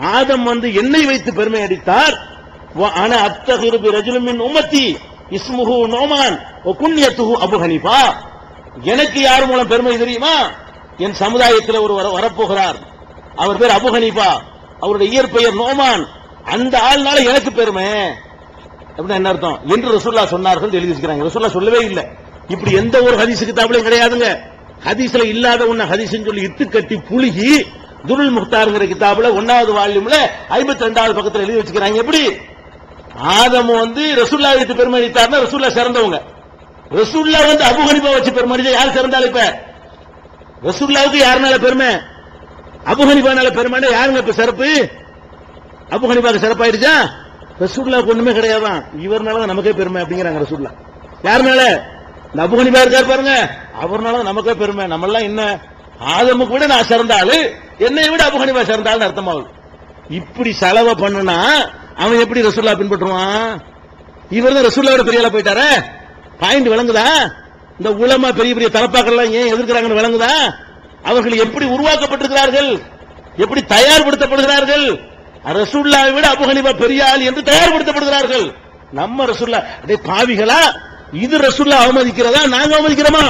ஆதம் வந்து எண்ணெய் வைத்து பெருமை அடித்தார் வ- ஆனா அத்தகிருபி ரஜுலுமின் உம்மத்தி இஸ்முஹு நோமான் ஒ குன்யத்துஹு அபு ஹனீஃபா எனக்கு யார் மூலம் பெருமை தெரியுமா என் சமுதாயத்தில் ஒரு வர- வரப்போகிறார் அவர் பேர் அபு ஹனீஃபா அவருடைய இயற்பெயர் நோமான் அந்த ஆள்னால எனக்கு பெருமை அப்படின்னா என்ன அர்த்தம் என்று ரசூல்லா சொன்னார்கள் எழுதி வச்சுக்கிறாங்க ரசூல்லா சொல்லவே இல்லை இப்படி எந்த ஒரு ஹதீஸ் கிதாபிலையும் கிடையாதுங்க ஹதீஸ்ல இல்லாத ஒண்ணு ஹதீஸ்னு சொல்லி இட்டு கட்டி புழுகி துருல் முக்தாருங்கிற கிதாபுல ஒன்னாவது வால்யூம்ல ஐம்பத்தி ரெண்டாவது பக்கத்துல எழுதி வச்சுக்கிறாங்க எப்படி ஆதம் வந்து ரசூல்லா வைத்து பெருமை அளித்தார்னா ரசூல்லா சிறந்தவங்க ரசூல்லா வந்து அபு ஹனிஃபா வச்சு பெருமை அடிச்சா யார் சிறந்தாள் இப்ப ரசூல்லாவுக்கு யாருனால பெருமை அபு ஹனிஃபானால பெருமைன்னா யாருங்க இப்ப சிறப்பு அபு ஹனிஃபாக்கு சிறப்பாயிருச்சா ரசூல்லாவுக்கு ஒண்ணுமே கிடையாதான் இவர்னால தான் நமக்கே பெருமை அப்படிங்கிறாங்க ரசூல்லா யாருனால இந்த அபு ஹனிஃபா இருக்கார் பாருங்க அவர்னால தான் நமக்கே பெருமை நம்மெல்லாம் என்ன ஆதமுக்கு விட நான் சிறந்த ஆளு என்னை விட அபு ஹனிஃபா சிறந்த ஆளுன்னு அர்த்தமாகுது இப்படி செலவை பண்ணுனா அவன் எப்படி ரசூல்லா பின்பற்றுவான் இவர் தான் ரசூல்லாவோட பெரிய ஆளா போயிட்டாரே பாயிண்ட் விளங்குதா இந்த உலமா பெரிய பெரிய தலப்பாக்கள்லாம் ஏன் எதிர்க்கிறாங்கன்னு விளங்குதா அவர்கள் எப்படி உருவாக்கப்பட்டிருக்கிறார்கள் எப்படி தயார்படுத்தப்படுகிறார்கள் ரசூல்லாவை விட அபு ஹனீஃபா பெரிய ஆள் என்று தயார்படுத்தப்படுகிறார்கள் நம்ம ரசூல்லா அடே பாவிகளா இது ரசூல்லா அவமதிக்கிறதா நாங்க அவமதிக்கிறோமா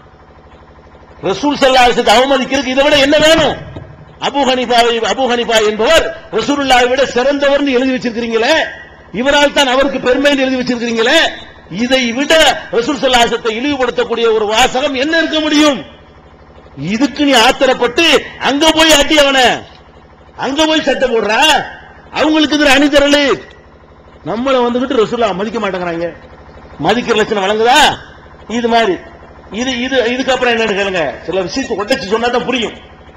ரசூல் சல்லா அவமதிக்கிறதுக்கு இதை விட என்ன வேணும் அபு ஹனிஃபாவை அபு ஹனிஃபா என்பவர் ரசூலுல்லாவை விட சிறந்தவர்னு எழுதி வச்சிருக்கிறீங்களே இவரால் தான் அவருக்கு பெருமைன்னு எழுதி வச்சிருக்கிறீங்களே இதை விட ரசூல் சல்லாசத்தை இழிவுபடுத்தக்கூடிய ஒரு வாசகம் என்ன இருக்க முடியும் இதுக்கு நீ ஆத்திரப்பட்டு அங்க போய் அட்டி அவனை அங்க போய் சட்டை போடுறா அவங்களுக்கு இது அணிதரலு நம்மள வந்துகிட்டு ரசூல்லா மதிக்க மாட்டேங்கிறாங்க மதிக்கிற லட்சணம் வழங்குதா இது மாதிரி இது இது இதுக்கப்புறம் என்னன்னு கேளுங்க சில விஷயத்தை உடைச்சு சொன்னா தான் புரியும்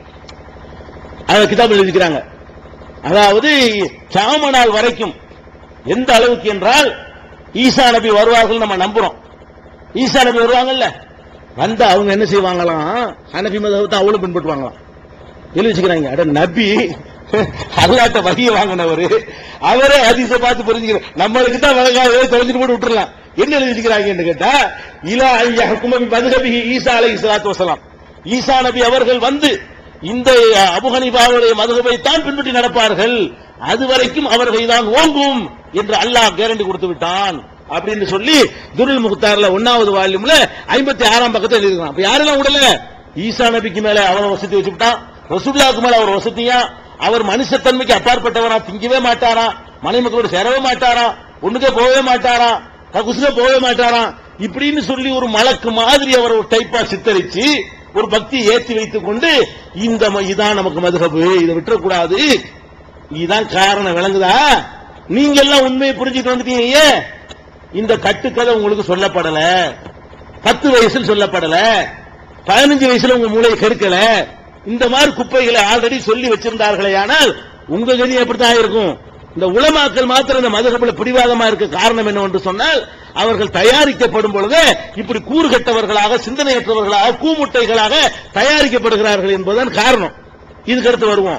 அத கிதாப் எழுதிக்கிறாங்க அதாவது கியாம நாள் வரைக்கும் எந்த அளவுக்கு என்றால் ஈசா நபி வருவார்கள் நம்ம நம்புறோம் ஈசா நபி வருவாங்கல்ல வந்தா அவங்க என்ன செய்வாங்களாம் ஹனபி மதத்தை அவளும் பின்பற்றுவாங்களாம் எழுதி வச்சுக்கிறாங்க அட நபி அல்லாட்ட வகையை வாங்கினவர் அவரே அதிச பார்த்து புரிஞ்சுக்கிற நம்மளுக்கு தான் வழங்காத தொலைஞ்சிட்டு போட்டு விட்டுறலாம் என்ன எழுதி வச்சுக்கிறாங்கன்னு கேட்டா இலா ஐயா குமபி மதுகபி ஈசா அலை இஸ்லாத்து வசலாம் ஈசா நபி அவர்கள் வந்து இந்த அபுஹனிபாவுடைய மதுகபை தான் பின்பற்றி நடப்பார்கள் அது வரைக்கும் அவர்கள் தான் ஓங்கும் என்று அல்லாஹ் கேரண்டி கொடுத்து விட்டான் அப்படின்னு சொல்லி துருல் முக்தார்ல ஒன்னாவது வால்யூம்ல ஐம்பத்தி ஆறாம் பக்கத்தில் எழுதிருக்கான் அப்ப யாரெல்லாம் விடல ஈசா நபிக்கு மேல அவரை வசதி வச்சுட்டான் ரசூல்லாவுக்கு மேல அவர் வசதியா அவர் மனுஷத்தன்மைக்கு அப்பாற்பட்டவரா திங்கவே மாட்டாரா மனை மக்களோட சேரவே மாட்டாரா ஒண்ணுக்கே போகவே மாட்டாரா ககுசுக போகவே மாட்டாராம் இப்படின்னு சொல்லி ஒரு மலக்கு மாதிரி அவர் ஒரு டைப்பா சித்தரிச்சு ஒரு பக்தியை ஏற்றி வைத்துக் கொண்டு இந்த ம- இதான் நமக்கு மதுகபு இதை விட்டுறக்கூடாது இதுதான் காரணம் விளங்குதா நீங்க எல்லாம் உண்மையை புரிஞ்சுட்டு வந்துட்டீங்க ஏன் இந்த கட்டுக்கதை உங்களுக்கு சொல்லப்படல பத்து வயசுல சொல்லப்படல பதினஞ்சு வயசுல உங்க மூளையை கெடுக்கல இந்த மாதிரி குப்பைகளை ஆல்ரெடி சொல்லி வச்சிருந்தார்களே ஆனால் உங்க கதி எப்படித்தான் இருக்கும் இந்த உலமாக்கள் மாத்திரம் இந்த மதுகபுல பிடிவாதமா இருக்க காரணம் என்னவென்று சொன்னால் அவர்கள் தயாரிக்கப்படும் பொழுது இப்படி கூறுகட்டவர்களாக சிந்தனையற்றவர்களாக கூமுட்டைகளாக தயாரிக்கப்படுகிறார்கள் என்பதுதான் காரணம் இதுக்கு அடுத்து வருவோம்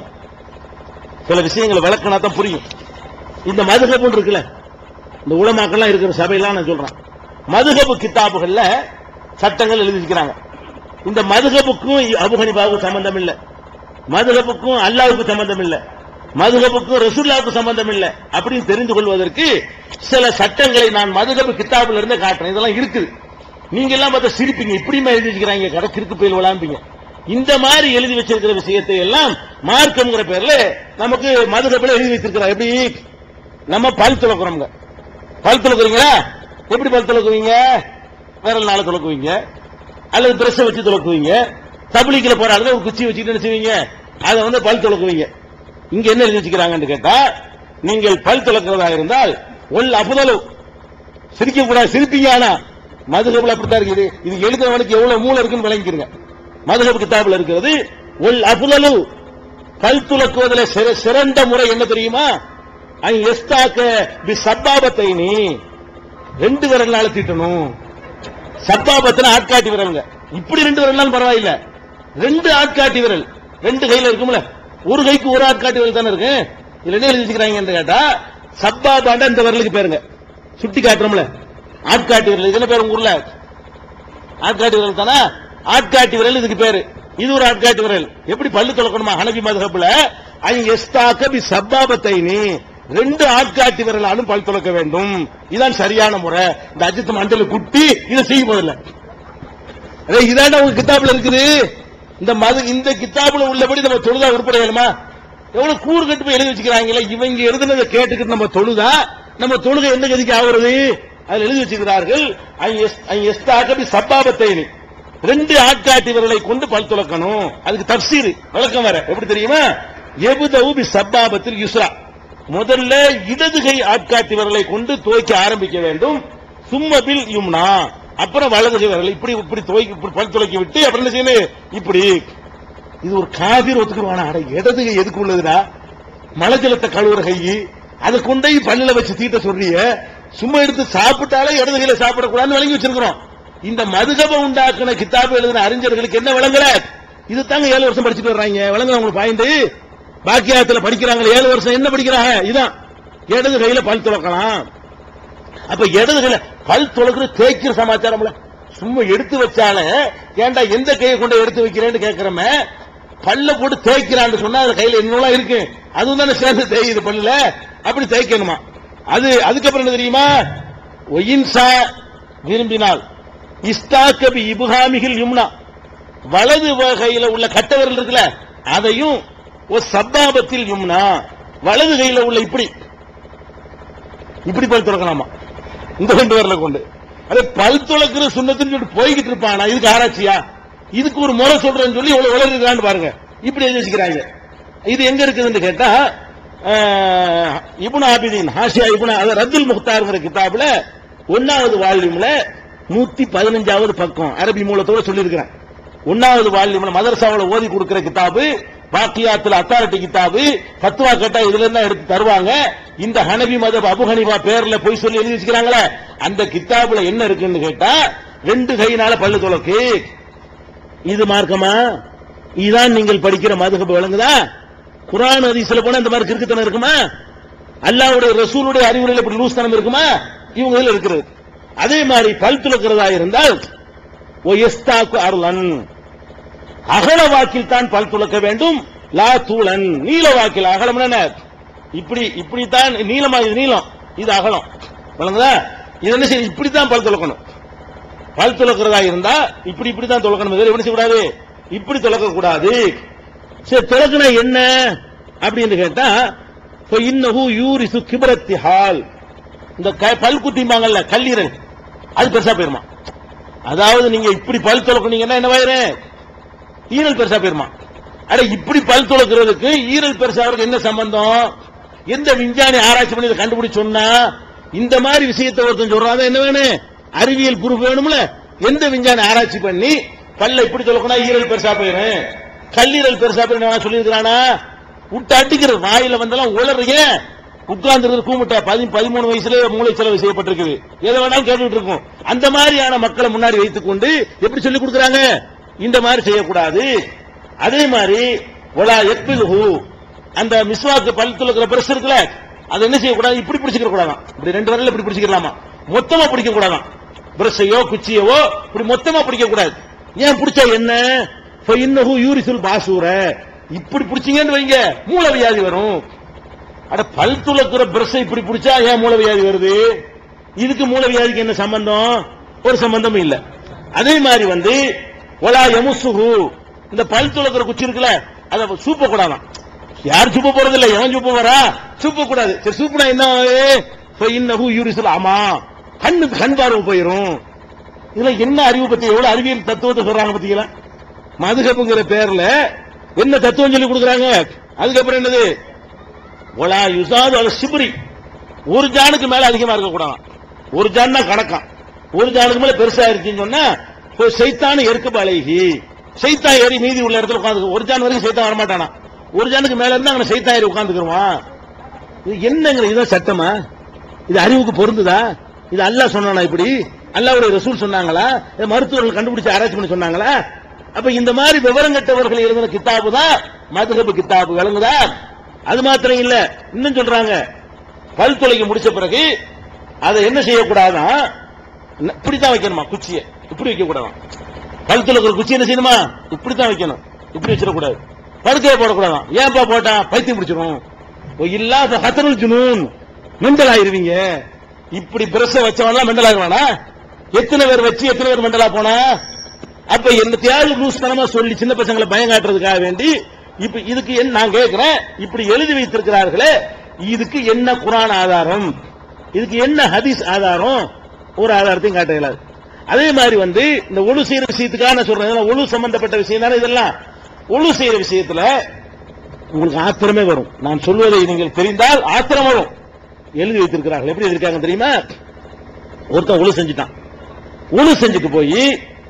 சில விஷயங்களை விளக்கினா தான் புரியும் இந்த மதுகபுன்னு இருக்குல்ல இந்த உலமாக்கள்லாம் இருக்கிற சபையெல்லாம் நான் சொல்றேன் மதுகபு கித்தாபுகள்ல சட்டங்கள் எழுதி இருக்கிறாங்க இந்த மதுகபுக்கும் அபுஹனிபாவுக்கும் சம்பந்தம் இல்ல மதுகபுக்கும் அல்லாவுக்கும் சம்பந்தம் இல்ல மதுகபுக்கும் ரசூல்லாவுக்கும் சம்பந்தம் இல்ல அப்படின்னு தெரிந்து கொள்வதற்கு சில சட்டங்களை நான் மதுகபு கித்தாபுல இருந்து காட்டுறேன் இதெல்லாம் இருக்குது நீங்க எல்லாம் பார்த்தா சிரிப்பீங்க இப்படியுமா எழுதி வச்சுக்கிறாங்க கடை கிறுக்கு போயில் விளாம்பீங்க இந்த மாதிரி எழுதி வச்சிருக்கிற விஷயத்தை எல்லாம் மார்க்கம்ங்கிற பேர்ல நமக்கு மதுகபுல எழுதி வச்சிருக்கிறார் எப்படி நம்ம பல் துளக்குறோம்ங்க பல் துளக்குறீங்களா எப்படி பல் துளக்குவீங்க விரல் நாளை துளக்குவீங்க அல்லது பிரஷ் வச்சு துளக்குவீங்க தபிலிக்கில போற ஆளுங்க ஒரு குச்சி வச்சுட்டு என்ன செய்வீங்க அதை வந்து பல் துளக்குவீங்க இங்க என்ன எழுதி வச்சுக்கிறாங்கன்னு கேட்டா நீங்கள் பல் துளக்குறதா இருந்தால் ஒல் அப்புதலு சிரிக்க கூடாது சிரிப்பீங்க ஆனா மதுகபுல அப்படித்தான் இருக்குது இது எழுதுறவனுக்கு எவ்வளவு மூளை இருக்குன்னு விளங்கிக்கிறங்க மதுகபு கிதாபுல இருக்கிறது ஒல் அப்புதலு பல் துளக்குவதில் சிற- சிறந்த முறை என்ன தெரியுமா அங்க எஸ்தாக்க பி சப்பாபத்தை நீ ரெண்டு விரல்னால தீட்டணும் சப்பாபத்துல ஆட்காட்டி விரலுங்க இப்படி ரெண்டு விரல்னாலும் பரவாயில்ல ரெண்டு ஆட்காட்டி விரல் ரெண்டு கையில இருக்கும்ல ஒரு கைக்கு ஒரு ஆட்காட்டி விரல் தானே இருக்கு இதுல என்ன எழுதி வச்சுக்கிறாங்கன்னு கேட்டா சப்பாபாண்ட இந்த விரலுக்கு பேருங்க சுட்டி காட்டுறோம்ல ஆட்காட்டி விரல் இது என்ன பேர் உங்க ஊர்ல ஆட்காட்டி விரல் தானே ஆட்காட்டி விரல் இதுக்கு பேரு இது ஒரு ஆட்காட்டி விரல் எப்படி பல்லு துளக்கணுமா ஹனபி மதுகப்புல ஐ எஸ்தாக்க பி சப்பாபத்தைனி ரெண்டு ஆட்காட்டி விரலாலும் பல் துளக்க வேண்டும் இதான் சரியான முறை இந்த அஜித் மண்டல குட்டி இதை செய்ய போதில்லை அதே இதாண்ட உங்க கித்தாப்புல இருக்குது இந்த மது இந்த கித்தாப்புல உள்ளபடி நம்ம தொழுதா உருப்படையலுமா எவ்வளவு கூறு கட்டு போய் எழுதி வச்சுக்கிறாங்களே இவங்க எழுதுனதை கேட்டுக்கிட்டு நம்ம தொழுதா நம்ம தொழுகை எந்த கதிக்கு ஆகுறது அதுல எழுதி வச்சுக்கிறார்கள் எஸ்தாக்கபி சப்பாபத்தை ரெண்டு ஆட்காட்டி விரலை கொண்டு பல் துலக்கணும் அதுக்கு தப்சீர் விளக்கம் வேற எப்படி தெரியுமா எபுதவு பி சப்பாபத்தில் யுஸ்ரா முதல்ல இடதுகை ஆட்காட்டி விரலை கொண்டு துவைக்க ஆரம்பிக்க வேண்டும் சும்மபில் யும்னா அப்புறம் வலதுகை விரல் இப்படி இப்படி துவைக்க இப்படி பல் துளைக்கி விட்டு அப்புறம் என்ன செய்யணும் இப்படி இது ஒரு காபீர் ஒத்துக்குவானா அட இடதுகை எதுக்கு உள்ளதுடா மலஜலத்தை கழுவுற கை அதை கொண்டே பல்லுல வச்சு தீட்ட சொல்றிய சும்மா எடுத்து சாப்பிட்டாலே இடதுகையில சாப்பிடக்கூடாதுன்னு வழங்கி வச்சிருக்கிறோம் இந்த மதுகப உண்டாக்குன கித்தாபு எழுதின அறிஞர்களுக்கு என்ன விளங்கல இது தாங்க ஏழு வருஷம் படிச்சுட்டு வர்றாங்க விளங்குற உங்களுக்கு பாயிண்ட் பாக்கியாத்துல படிக்கிறாங்க ஏழு வருஷம் என்ன படிக்கிறாங்க இதான் இடது கையில பல் துளக்கலாம் அப்ப இடது கையில பல் துளக்குற தேய்க்கிற சமாச்சாரம்ல சும்மா எடுத்து வச்சால ஏன்டா எந்த கையை கொண்டு எடுத்து வைக்கிறேன்னு கேட்கிறமே பல்ல போட்டு தேய்க்கிறான்னு சொன்னா அது கையில என்னெல்லாம் இருக்கு அதுவும் தானே சேர்ந்து தேயுது பல்லுல அப்படி தேய்க்கணுமா அது அதுக்கப்புறம் என்ன தெரியுமா ஒயின்சா விரும்பினால் இஸ்தாக்கபி இபுகாமிகள் யும்னா வலது வகையில உள்ள கட்டவரல் இருக்குல்ல அதையும் ஒரு சப்பாபத்தில் யும்னா வலது கையில உள்ள இப்படி இப்படி பல் துறக்கலாமா இந்த ரெண்டு வரல கொண்டு அது பல் துளக்குற சுண்ணத்துன்னு சொல்லிட்டு போய்கிட்டு இருப்பானா இதுக்கு ஆராய்ச்சியா இதுக்கு ஒரு முறை சொல்றேன்னு சொல்லி இவ்வளவு வளருதான்னு பாருங்க இப்படி எழுதி வச்சுக்கிறாங்க இது எங்க இருக்குதுன்னு கேட்டா அஹ், இப்னு ஆபிதீன் ஹாஷியா இப்னு அது ரத்துல் முக்தார்ங்கிற கிதாபுல ஒன்னாவது வால்யூம்ல நூத்தி பதினஞ்சாவது பக்கம் அரபி மூலத்தோட சொல்லியிருக்கிறேன் ஒன்னாவது வால்யூம்ல மதரசாவுல ஓதி கொடுக்கிற கிதாபு பாக்கியாத்துல அத்தாரிட்டி கிதாபு பத்துவா கேட்டா இதுல இருந்தா எடுத்து தருவாங்க இந்த ஹனபி மதப் அபு ஹனிஃபா பேர்ல போய் சொல்லி எழுதி வச்சுக்கிறாங்களே அந்த கிதாபுல என்ன இருக்குன்னு கேட்டா ரெண்டு கையினால பல்லு துளக்கு இது மார்க்கமா இதுதான் நீங்கள் படிக்கிற மதுகபு விளங்குதா குரான் ஹதீஸ்ல போனா இந்த மாதிரி கிறுக்குத்தனம் இருக்குமா அல்லாஹ்வுடைய ரசூலுடைய அறிவுரையில் இப்படி லூஸ்தனம் இருக்குமா இவங்க இதுல இருக்கிறது அதே மாதிரி பல் துளக்கிறதா இருந்தால் ஓ எஸ்தாக்கு அருளன் அகல வாக்கில் தான் பல் துளக்க வேண்டும் லா தூளன் நீல வாக்கில் அகலம் என்ன இப்படி இப்படித்தான் நீளமா இது நீளம் இது அகலம் விளங்குதா இது என்ன செய்ய இப்படித்தான் பல் துளக்கணும் பல் துளக்கிறதா இருந்தா இப்படி இப்படி தான் துளக்கணும் இதுல என்ன செய்யக்கூடாது இப்படி துளக்க கூடாது சரி துளக்குனா என்ன அப்படின்னு கேட்டா இப்ப இன்னஹு யூரிசு கிபரத்தி ஹால் இந்த க- பல் குத்திம்பாங்கல்ல கல்லீரல் அது பெருசா போயிருமா அதாவது நீங்க இப்படி பல் துளக்குனீங்கன்னா என்ன வயிறு ஈரல் பெருசா போயிருமா அட இப்படி பல் துளக்குறதுக்கு ஈரல் பெருசாகிறதுக்கு என்ன சம்பந்தம் எந்த விஞ்ஞானி ஆராய்ச்சி பண்ணி இதை கண்டுபிடிச்சு சொன்னா இந்த மாதிரி விஷயத்தை ஒருத்தன் சொல்றான் என்ன வேணும் அறிவியல் ப்ரூஃப் வேணும்ல எந்த விஞ்ஞானி ஆராய்ச்சி பண்ணி பல்ல இப்படி துளக்குனா ஈரல் பெருசா போயிரும் கல்லீரல் பெருசா போயிரும் சொல்லியிருக்கிறானா விட்டு அடிக்கிறது வாயில வந்தெல்லாம் உளறீங்க உட்கார்ந்து கூமுட்டா பதி பதிமூணு வயசுல மூளை செலவு செய்யப்பட்டிருக்குது எதை வேணாலும் கேட்டுட்டு இருக்கும் அந்த மாதிரியான மக்களை முன்னாடி வைத்துக் கொண்டு எப்படி சொல்லி கொடுக்கறாங்க இந்த மாதிரி செய்யக்கூடாது அதே மாதிரி ஒலா எப்பில்ஹு அந்த மிஸ்வாக்கு பல் துளக்கிற பிரஸ் இருக்குல்ல அது என்ன செய்யக்கூடாது இப்படி பிடிச்சிக்க கூடாதான் இப்படி ரெண்டு வரல இப்படி பிடிச்சிக்கலாமா மொத்தமா பிடிக்க கூடாதான் பிரஷையோ குச்சியவோ இப்படி மொத்தமா பிடிக்க கூடாது ஏன் பிடிச்சா என்ன இன்னஹு யூரிசுல் பாசூர இப்படி பிடிச்சீங்கன்னு வைங்க மூல வியாதி வரும் அட பல் துளக்குற பிரஷை இப்படி பிடிச்சா ஏன் மூல வியாதி வருது இதுக்கு மூல வியாதிக்கு என்ன சம்பந்தம் ஒரு சம்பந்தமும் இல்ல அதே மாதிரி வந்து ஒலா யமுசுகு இந்த பல் துளக்குற குச்சி இருக்குல்ல அத சூப்ப கூடாதான் யார் சூப்ப போறது இல்ல எவன் சூப்ப வரா சூப்ப கூடாது சரி சூப்பனா என்ன இன்னஹு யூரிசுல் ஆமா கண்ணுக்கு கண் பார்வை போயிரும் இதுல என்ன அறிவு பத்தி எவ்வளவு அறிவியல் தத்துவத்தை சொல்றாங்க பாத்தீங்களா மதுகப்புங்கிற பேர்ல என்ன தத்துவம் சொல்லி கொடுக்குறாங்க அதுக்கப்புறம் என்னது ஒலா யுசாது அல சிபுரி ஒரு ஜானுக்கு மேல அதிகமா இருக்க கூடாது ஒரு ஜான் தான் கணக்காம் ஒரு ஜானுக்கு மேல பெருசா இருக்குன்னு சொன்னா ஒரு சைத்தான எருக்க பழகி சைத்தான் ஏறி மீதி உள்ள இடத்துல உட்காந்து ஒரு ஜான் வரைக்கும் சைத்தான் வரமாட்டானா ஒரு ஜானுக்கு மேல இருந்தா அங்க சைத்தான் ஏறி உட்காந்துக்குருவான் இது என்னங்கிற இதுதான் சட்டமா இது அறிவுக்கு பொருந்துதா இது அல்லாஹ் சொன்னானா இப்படி அல்லாஹ்வுடைய ரசூல் சொன்னாங்களா இதை மருத்துவர்கள் கண்டுபிடிச்சு ஆராய்ச்சி பண்ணி சொன்னாங்களா அப்ப இந்த மாதிரி விவரம் கெட்டவர்கள் எழுதின கித்தாபு தான் மதுகபு கித்தாபு விளங்குதா அது மாத்திரம் இல்ல இன்னும் சொல்றாங்க பல் துளைக்கு முடிச்ச பிறகு அதை என்ன செய்யக்கூடாதான் இப்படித்தான் வைக்கணுமா குச்சியை இப்படி வைக்க கூடாதான் பல் துளைக்கிற குச்சி என்ன செய்யணுமா இப்படித்தான் வைக்கணும் இப்படி வச்சிடக்கூடாது படுக்கையை போடக்கூடாதான் ஏன்பா போட்டா பைத்தியம் பிடிச்சிரும் ஓ, இல்லாத ஹத்தருள் ஜுனூன் மெண்டல் ஆயிருவீங்க இப்படி பிரச வச்சவன்லாம் மெண்டல் ஆகுவானா எத்தனை பேர் வச்சு எத்தனை பேர் மெண்டலா போனா அப்ப என்னத்தையாவது லூஸ் தனமா சொல்லி சின்ன பசங்களை பயம் காட்டுறதுக்காக வேண்டி இப்ப இதுக்கு என்ன நான் கேட்கிறேன் இப்படி எழுதி வைத்திருக்கிறார்களே இதுக்கு என்ன குரான் ஆதாரம் இதுக்கு என்ன ஹதீஸ் ஆதாரம் ஒரு ஆதாரத்தையும் காட்ட இயலாது அதே மாதிரி வந்து இந்த ஒழு செய்யற விஷயத்துக்காக நான் சொல்றேன் இதெல்லாம் ஒழு சம்பந்தப்பட்ட விஷயம் தானே இதெல்லாம் ஒழு செய்யற விஷயத்துல உங்களுக்கு ஆத்திரமே வரும் நான் சொல்வதை நீங்கள் தெரிந்தால் ஆத்திரம் வரும் எழுதி வைத்திருக்கிறார்கள் எப்படி இருக்காங்க தெரியுமா ஒருத்தன் ஒழு செஞ்சுட்டான் ஒழு செஞ்சுட்டு போய்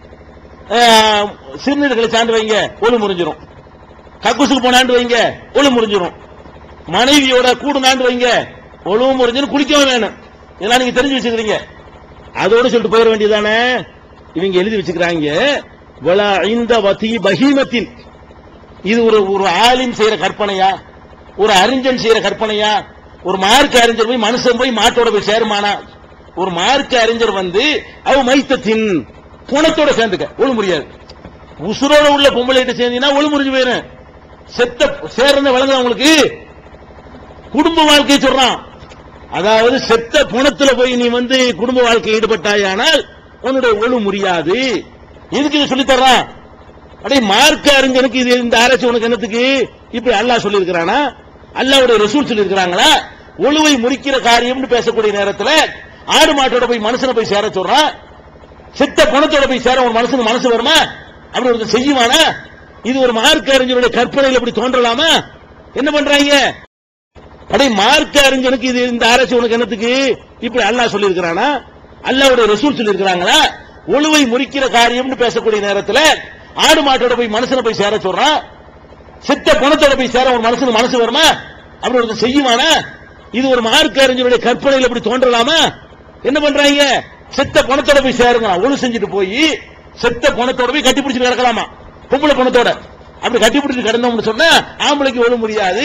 சிறுநீர்களை சாண்டு வைங்க ஒழு முறிஞ்சிரும் கக்கூசுக்கு போனாண்டு வைங்க ஒழு முறிஞ்சிரும் மனைவியோட கூடு நாண்டு வைங்க ஒழுவு முறிஞ்சிரும் குளிக்கவும் வேணும் இதெல்லாம் நீங்க தெரிஞ்சு வச்சுக்கிறீங்க அதோட சொல்லிட்டு போயிட வேண்டியதானே இவங்க எழுதி வச்சுக்கிறாங்க வலா இந்த வதி பஹீமத்தின் இது ஒரு ஒரு ஆலிம் செய்யற கற்பனையா ஒரு அறிஞன் செய்யற கற்பனையா ஒரு மார்க்க அறிஞர் போய் மனுஷன் போய் மாட்டோட போய் சேருமானா ஒரு மார்க்க அறிஞர் வந்து அவ மைத்தத்தின் குணத்தோட சேர்ந்துக்க ஒழு முடியாது உசுரோட உள்ள பொம்பளைகிட்ட சேர்ந்தீங்கன்னா ஒழு முறிஞ்சு போயிரும் செத்த சேர்ந்த வழங்குது உங்களுக்கு குடும்ப வாழ்க்கையை சொல்றான் அதாவது செத்த குணத்துல போய் நீ வந்து குடும்ப வாழ்க்கை ஈடுபட்டாயானால் உன்னுடைய ஒழு முடியாது எதுக்கு இதை சொல்லித் தர்றான் அடே மார்க்க அறிஞனுக்கு இது இந்த ஆராய்ச்சி உனக்கு என்னத்துக்கு இப்படி அல்லாஹ் சொல்லியிருக்கிறானா அல்லாவுடைய ரசூல் சொல்லியிருக்கிறாங்களா ஒழுவை முறிக்கிற காரியம்னு பேசக்கூடிய நேரத்துல ஆடு மாட்டோட போய் மனுஷனை போய் சேர சொல்றான் செத்த பணத்தோட போய் சேர ஒரு மனுஷனுக்கு மனசு வருமா அப்படி ஒருத்தர் செய்யுவானா இது ஒரு மார்க்க அறிஞருடைய கற்பனையில் இப்படி தோன்றலாமா என்ன பண்றாங்க அடே மார்க்க அறிஞனுக்கு இது இந்த ஆராய்ச்சி உனக்கு என்னத்துக்கு இப்படி அல்லாஹ் சொல்லியிருக்கிறானா அல்லாவுடைய ரசூல் சொல்லியிருக்கிறாங்களா ஒழுவை முறிக்கிற காரியம்னு பேசக்கூடிய நேரத்துல ஆடு மாட்டோட போய் மனுஷனை போய் சேர சொல்றான் செத்த பணத்தோட போய் சேர ஒரு மனுஷனுக்கு மனசு வருமா அப்படி ஒருத்தர் செய்யுவானா இது ஒரு மார்க்க அறிஞருடைய கற்பனையில் இப்படி தோன்றலாமா என்ன பண்றாங்க செத்த பணத்தோட போய் சேருங்க ஒழு செஞ்சுட்டு போய் செத்த பணத்தோட போய் கட்டி பிடிச்சு கிடக்கலாமா பொம்பளை பணத்தோட அப்படி கட்டி பிடிச்சு கிடந்தோம்னு சொன்னா ஆம்பளைக்கு ஒழு முடியாது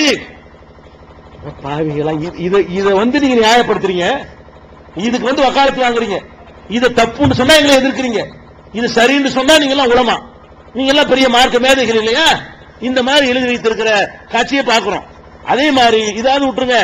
பாவிகளா இது- இத இத வந்து நீங்க நியாயப்படுத்துறீங்க இதுக்கு வந்து வக்காலத்து வாங்குறீங்க இத தப்புன்னு சொன்னா எங்களை எதிர்க்கிறீங்க இது சரின்னு சொன்னா நீங்க எல்லாம் உலமா நீங்க எல்லாம் பெரிய மார்க்க மேதைகள் இல்லையா இந்த மாதிரி எழுதி வைத்திருக்கிற காட்சியை பார்க்கிறோம் அதே மாதிரி இதாவது விட்டுருங்க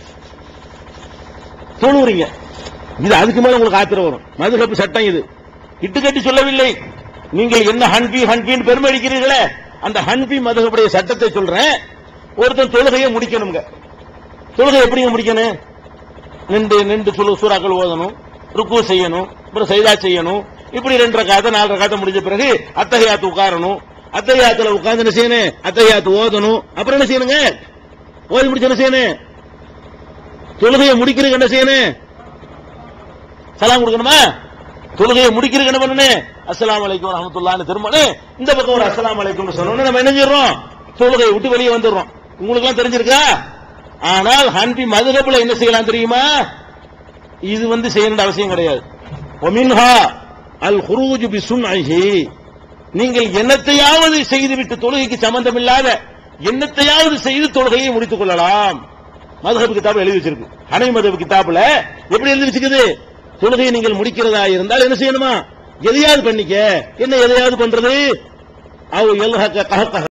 தொழுவுறீங்க இது அதுக்கு மேல உங்களுக்கு ஆத்திரம் வரும் மதுகப்பு சட்டம் இது இட்டுக்கட்டி சொல்லவில்லை நீங்கள் என்ன ஹன்பி ஹன்பின்னு பெருமை அடிக்கிறீர்களே அந்த ஹன்பி மதுகப்புடைய சட்டத்தை சொல்றேன் ஒருத்தன் தொழுகையை முடிக்கணுங்க தொழுகை எப்படிங்க முடிக்கணும் நின்று நின்று சொல்லு சூறாக்கள் ஓதணும் ருக்கு செய்யணும் அப்புறம் சைதா செய்யணும் இப்படி ரெண்டு ரக்காத நாலு ரக்காத்த முடிஞ்ச பிறகு அத்தகையாத்து உட்காரணும் அத்தகையாத்துல உட்கார்ந்து என்ன செய்யணும் அத்தகையாத்து ஓதணும் அப்புறம் என்ன செய்யணுங்க ஓதி முடிச்சு என்ன செய்யணும் தொழுகையை முடிக்கிறதுக்கு என்ன செய்யணும் சலாம் கொடுக்கணுமா தொழுகையை முடிக்கிறதுக்கு என்ன பண்ணணும் அஸ்ஸலாமு அலைக்கும் வரஹ்மத்துல்லாஹ்னு திரும்பணும் இந்த பக்கம் ஒரு அஸ்ஸலாமு அலைக்கும்னு சொன்னோம்னா நம்ம என்ன செய்றோம் தொழுகையை விட்டு வெளியே வந்துடுறோம் உங்களுக்கு எல்லாம் தெரிஞ்சிருக்கா ஆனால் ஹன்பி மதுகப்புல என்ன செய்யலாம் தெரியுமா இது வந்து செய்யணுன்ற அவசியம் கிடையாது ஒமின்ஹா அல் ஹுரூஜு பி சுன்ஐஹி நீங்கள் என்னத்தையாவது செய்துவிட்டு தொழுகைக்கு சம்பந்தமில்லாத என்னத்தையாவது செய்து தொழுகையை முடித்துக் கொள்ளலாம் மதுஹப் கிதாப் எழுதி வச்சிருக்கு ஹனை மதுஹப் கிதாப்ல எப்படி எழுதி வச்சிருக்குது தொழுகையை நீங்கள் முடிக்கிறதா இருந்தால் என்ன செய்யணுமா எதையாவது பண்ணிக்க என்ன எதையாவது பண்றது அவ் எல்ஹக கஹக